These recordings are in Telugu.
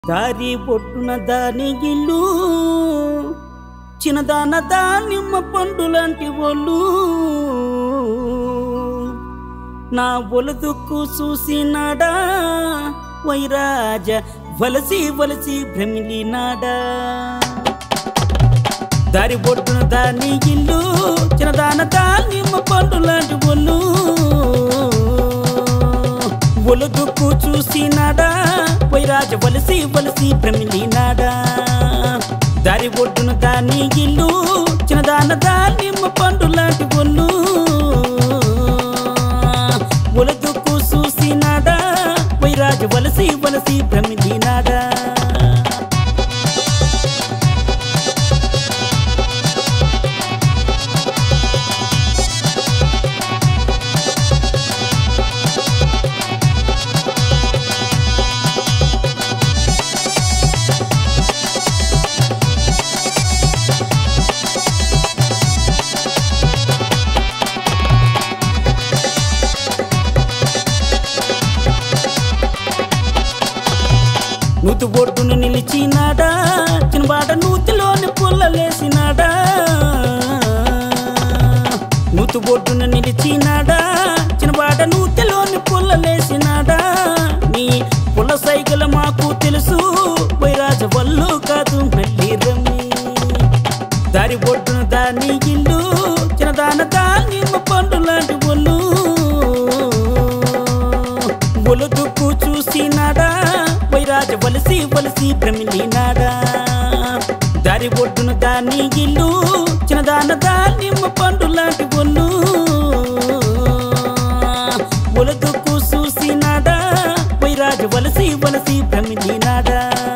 దారి పొట్టున దాని గిల్లు చిన్నదాన దానిమ్మ పండు లాంటి ఒళ్ళు నా ఒలుదుక్కు చూసినాడా వైరాజ వలసి వలసి భ్రమిలినాడా దారి పొట్టున దాని ఇల్లు చిన్నదాన దానిమ్మ పండు లాంటి ఒళ్ళు ఒలుదుక్కు చూసినాడా వైరాజ వలసి వలసి భ్రమిలినాడా దారి ఒడ్డున దాని ఇల్లు చిన్నదాన దానిమ్మ పండు లాంటి ఒళ్ళు ఒలుదుక్కు చూసినాడా వైరాజ వలసి వలసి భ్రమిలినాడా నూతు బొడ్డును నిలిచినాడా చిన్నబాట నూతిలోని పుల్లలేసినాడా నూతు బొడ్డును నిలిచినాడా చిన్నబాట నూతిలోని పుల్లలేసినాడా నీ పుల్ల సైకిల్ మాకు తెలుసు వైరాజ వల్లు కాదు మళ్ళీ రమ్మి దారి బొడ్డున దాని ఇల్లు చిన్నదాన దాని పండు లాంటి ఒళ్ళు ఒలుదుకు చూసినాడా వైరాజ వలసి వలసి భ్రమిలినాడా దారి ఒడ్డున దాని ఇల్లు చిన్నదాన దానిమ్మ పండు లాంటి ఒళ్ళు ఒలుదుకు చూసినాడా వైరాజ వలసి వలసి భ్రమిలినాడా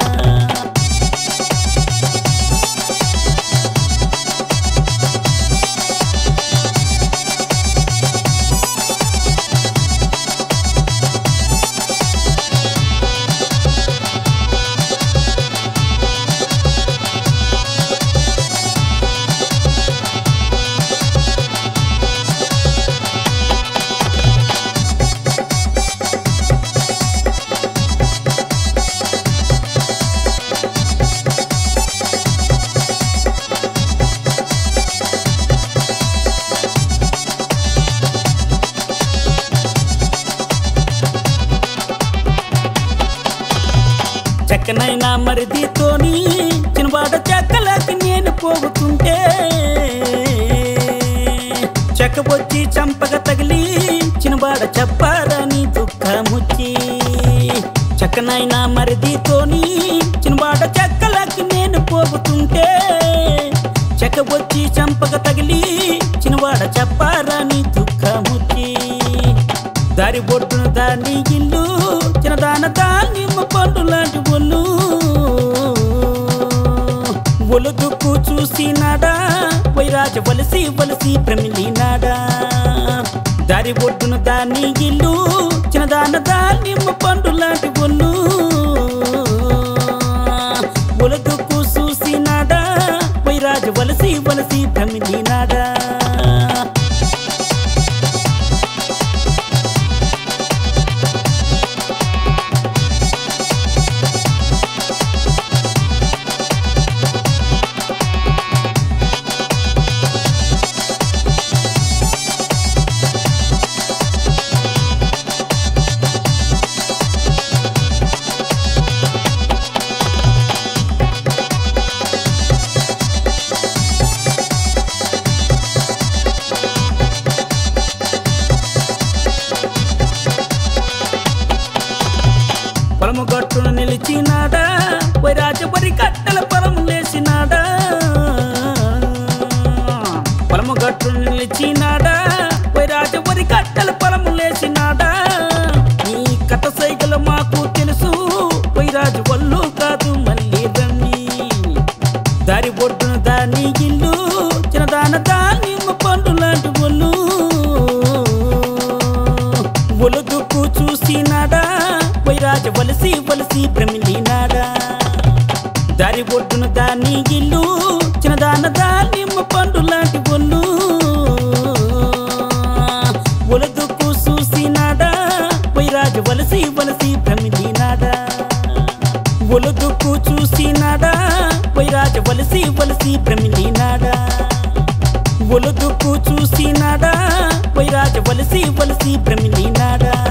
చక్కనైనా మరిదితోని చిన్నబాట చెక్కలకి నేను పోగుతుంటే చెక్కబొచ్చి చంపక తగిలి చిన్నబాట చెప్పారని దుఃఖముచ్చి చక్కనైనా మరిదితోని చిన్నబాట చెక్కలకి నేను పోగుతుంటే చెక్కబొచ్చి చంపక తగిలి చిన్నవాడ చెప్పారని దుఃఖముచ్చి దారి బొట్టున దాని ఇల్లు చిన్నదాన దానిమ్మ పండు లాంటి ఒళ్ళు ఒలుదుకు చూసినాడా వైరాజ వలసి వలసి భ్రమిలినాడా దారి బొట్టున దాని ఇల్లు చిన్నదాన దానిమ్మ పండు లాంటి ఒళ్ళు ఒలుదుకు చూసినాడా వైరాజ వలసి వలసి భ్రమిలినాడా పొలము గట్టును నిలిచినాడా వైరాజ వరి కట్టెల పొలము లేచినాడా పొలము గట్టును నిలిచినాడా వైరాజ వరి కట్టెల పొలము లేచినాడా ఈ కథ సైకిల్ మాకు తెలుసు వైరాజు వల్లు కాదు మళ్ళీ రమ్మి దారి బొడ్డున దాని ఇల్లు చిన్నదాన దానిమ్మ పండు లాంటి ఒళ్ళు ఒలుదుకు చూసినాడా వైరాజ వలసి వలసి భ్రమిలినాడా దారి ఒడ్డున దాని ఇల్లు చిన్నదాన దానిమ్మ పండు లాంటి ఒళ్ళు ఒలుదుకు చూసినాడా వైరాజ వలసి వలసి భ్రమిలినాడా ఒలుదు ఒలుదుకు చూసినాడా వైరాజ వలసి వలసి భ్రమిలినాడా ఒలుదుకు చూసినాడా వైరాజ వలసి వలసి భ్రమిలినాడా